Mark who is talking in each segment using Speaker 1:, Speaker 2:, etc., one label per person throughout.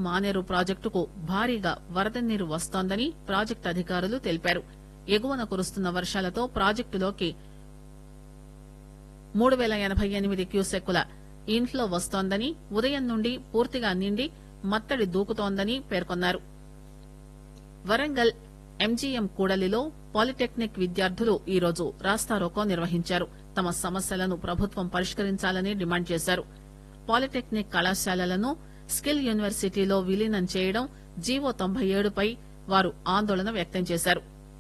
Speaker 1: మానేరు ప్రాజెక్టుకు భారీగా వరద నీరు వస్తోందని ప్రాజెక్టు అధికారులు తెలిపారు ఎగువన కురుస్తున్న వర్షాలతో ప్రాజెక్టులోకి మూడు పేల ఎనబై ఎనిమిది క్యూసెక్కుల ఇన్ఫ్లో వస్తోందని ఉదయం నుండి పూర్తిగా నిండి మత్తడి దూకుతోందని పేర్కొన్నారు వరంగల్ ఎంజీఎం కూడలిలో పాలిటెక్నిక్ విద్యార్థులు ఈరోజు రాస్తారోకో నిర్వహించారు తమ సమస్యలను ప్రభుత్వం పరిష్కరించాలని డిమాండ్ చేశారు పాలిటెక్నిక్ కళాశాలలను స్కిల్ యూనివర్సిటీలో విలీనం చేయడం జీవో తొంభై ఏడుపై వారు ఆందోళన వ్యక్తం చేశారు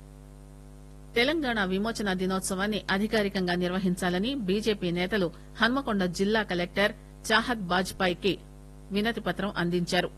Speaker 1: తెలంగాణ విమోచన దినోత్సవాన్ని అధికారికంగా నిర్వహించాలని బీజేపీ నేతలు హన్మకొండ జిల్లా కలెక్టర్ చాహద్ బాజ్పాయికి వినతి పత్రం అందించారు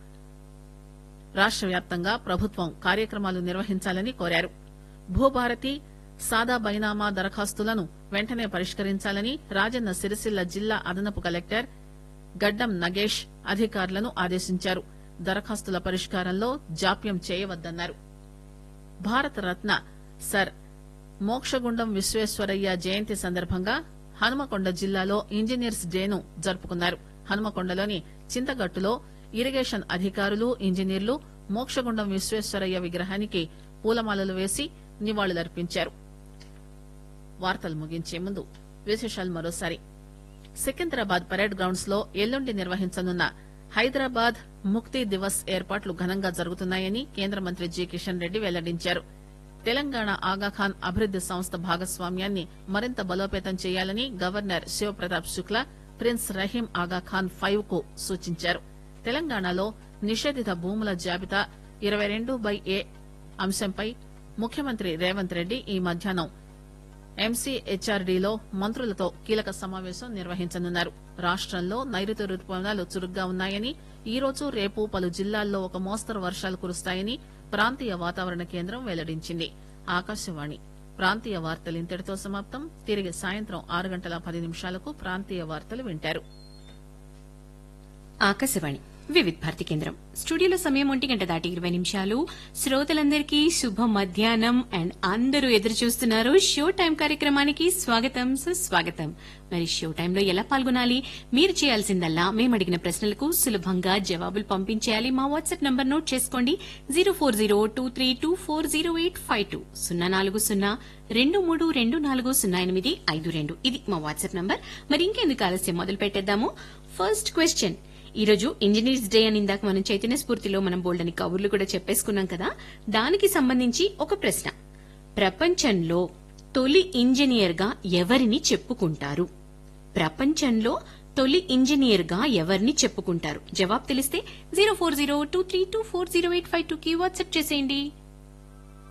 Speaker 1: రాష్ట వ్యాప్తంగా ప్రభుత్వం కార్యక్రమాలు నిర్వహించాలని కోరారు భూభారతి సాదా బైనామా దరఖాస్తులను వెంటనే పరిష్కరించాలని రాజన్న సిరిసిల్ల జిల్లా అదనపు కలెక్టర్ గడ్డం నగేష్ అధికారులను ఆదేశించారు దరఖాస్తుల పరిష్కారంలో జాప్యం చేయవద్దన్నారు భారతరత్న సర్ మోక్షగుండం విశ్వేశ్వరయ్య జయంతి సందర్భంగా హనుమకొండ జిల్లాలో ఇంజనీర్స్ డేను జరుపుకున్నారు హనుమకొండలోని చింతగట్టులో ఇరిగేషన్ అధికారులు ఇంజనీర్లు మోక్షగుండం విశ్వేశ్వరయ్య విగ్రహానికి పూలమాలలు వేసి నివాళులర్పించారు వార్తలు ముగించే ముందు విశేషాలు మరోసారి సికింద్రాబాద్ పరేడ్ గ్రౌండ్స్ లో ఎల్లుండి నిర్వహించనున్న హైదరాబాద్ ముక్తి దివస్ ఏర్పాట్లు ఘనంగా జరుగుతున్నాయని కేంద్ర మంత్రి జి కిషన్ రెడ్డి వెల్లడించారు తెలంగాణ ఆగాఖాన్ అభివృద్ది సంస్థ భాగస్వామ్యాన్ని మరింత బలోపేతం చేయాలని governor Shiv Pratap Shukla prince Rahim Aga Khan five కు సూచించారు తెలంగాణలో నిషేధిత భూముల జాబితా ఇరవై రెండు బై ఏ అంశంపై ముఖ్యమంత్రి రేవంత్ రెడ్డి ఈ మధ్యాహ్నం ఎంసీహెచ్ఆర్డీలో మంత్రులతో కీలక సమావేశం నిర్వహించనున్నారు రాష్టంలో నైరుతి రుతుపవనాలు చురుగ్గా ఉన్నాయని ఈ రోజు రేపు పలు జిల్లాల్లో ఒక మోస్తరు వర్షాలు కురుస్తాయని ప్రాంతీయ వాతావరణ కేంద్రం వెల్లడించింది ఆకాశవాణి ప్రాంతీయ వార్తలు ఇంతటితో సమాప్తం తిరిగి సాయంత్రం ఆరు గంటల పది నిమిషాలకు ప్రాంతీయ వార్తలు వింటారు
Speaker 2: ఆకాశవాణి వివిధ్ భారతి కేంద్రం స్టూడియోలో సమయం ఒంటి గంట దాటి ఇరవై నిమిషాలు శ్రోతలందరికీ శుభ మధ్యాహ్నం అండ్ అందరూ ఎదురు చూస్తున్నారు షో టైం కార్యక్రమానికి స్వాగతం సుస్వాగతం మరి షో టైంలో ఎలా పాల్గొనాలి మీరు చేయాల్సిందల్లా మేము అడిగిన ప్రశ్నలకు సులభంగా జవాబులు పంపించేయాలి మా వాట్సాప్ నంబర్ నోట్ చేసుకోండి zero four zero two three two four zero eight five two సున్నా నాలుగు సున్నా రెండు మూడు రెండు నాలుగు సున్నా ఎనిమిది ఐదు రెండు ఇది మా వాట్సాప్ నంబర్ మరి ఇంకెందుకు ఆలస్యం మొదలు పెట్టేద్దాము ఫస్ట్ క్వశ్చన్ ఈ రోజు ఇంజనీర్స్ డే అని ఇందాక మనం చైతన్య స్ఫూర్తిలో మనం బోల్డని కబుర్లు కూడా చెప్పేసుకున్నాం కదా దానికి సంబంధించి ఒక ప్రశ్న ప్రపంచంలో తొలి ఇంజనీర్ గా ఎవరిని చెప్పుకుంటారు ప్రపంచంలో తొలి ఇంజనీర్ గా ఎవరిని చెప్పుకుంటారు జవాబు తెలిస్తే zero four zero two three two four zero eight five two కి వాట్సాప్ చేసేయండి